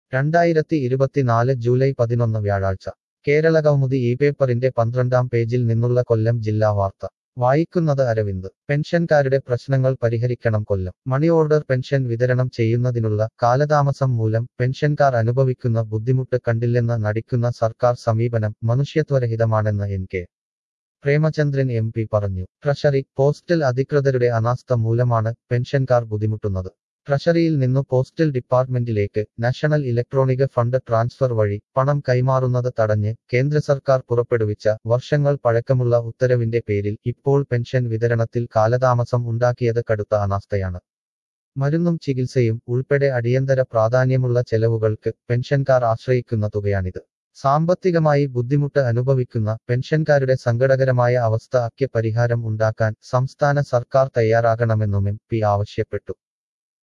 രണ്ടായിരത്തി ഇരുപത്തിനാല് ജൂലൈ പതിനൊന്ന് വ്യാഴാഴ്ച കേരള കൗമുദി ഈ പേപ്പറിന്റെ പന്ത്രണ്ടാം പേജിൽ നിന്നുള്ള കൊല്ലം ജില്ലാ വാർത്ത വായിക്കുന്നത് അരവിന്ദ് പെൻഷൻകാരുടെ പ്രശ്നങ്ങൾ പരിഹരിക്കണം കൊല്ലം മണി ഓർഡർ പെൻഷൻ വിതരണം ചെയ്യുന്നതിനുള്ള കാലതാമസം മൂലം പെൻഷൻകാർ അനുഭവിക്കുന്ന ബുദ്ധിമുട്ട് കണ്ടില്ലെന്ന് നടിക്കുന്ന സർക്കാർ സമീപനം മനുഷ്യത്വരഹിതമാണെന്ന് N K Premachandran M P പറഞ്ഞു ട്രഷറി പോസ്റ്റൽ അധികൃതരുടെ അനാസ്ഥ മൂലമാണ് പെൻഷൻകാർ ബുദ്ധിമുട്ടുന്നത് ട്രഷറിയിൽ നിന്നു പോസ്റ്റൽ ഡിപ്പാർട്ട്മെന്റിലേക്ക് നാഷണൽ ഇലക്ട്രോണിക് ഫണ്ട് ട്രാൻസ്ഫർ വഴി പണം കൈമാറുന്നത് തടഞ്ഞ് കേന്ദ്ര സർക്കാർ പുറപ്പെടുവിച്ച വർഷങ്ങൾ പഴക്കമുള്ള ഉത്തരവിന്റെ പേരിൽ ഇപ്പോൾ പെൻഷൻ വിതരണത്തിൽ കാലതാമസം ഉണ്ടാക്കിയത് കടുത്ത അനാസ്ഥയാണ് മരുന്നും ചികിത്സയും ഉൾപ്പെടെ അടിയന്തര പ്രാധാന്യമുള്ള ചെലവുകൾക്ക് പെൻഷൻകാർ ആശ്രയിക്കുന്ന തുകയാണിത് സാമ്പത്തികമായി ബുദ്ധിമുട്ട് അനുഭവിക്കുന്ന പെൻഷൻകാരുടെ സങ്കടകരമായ അവസ്ഥ അക്ക് പരിഹാരം ഉണ്ടാക്കാൻ സംസ്ഥാന സർക്കാർ തയ്യാറാകണമെന്നും എം പി ആവശ്യപ്പെട്ടു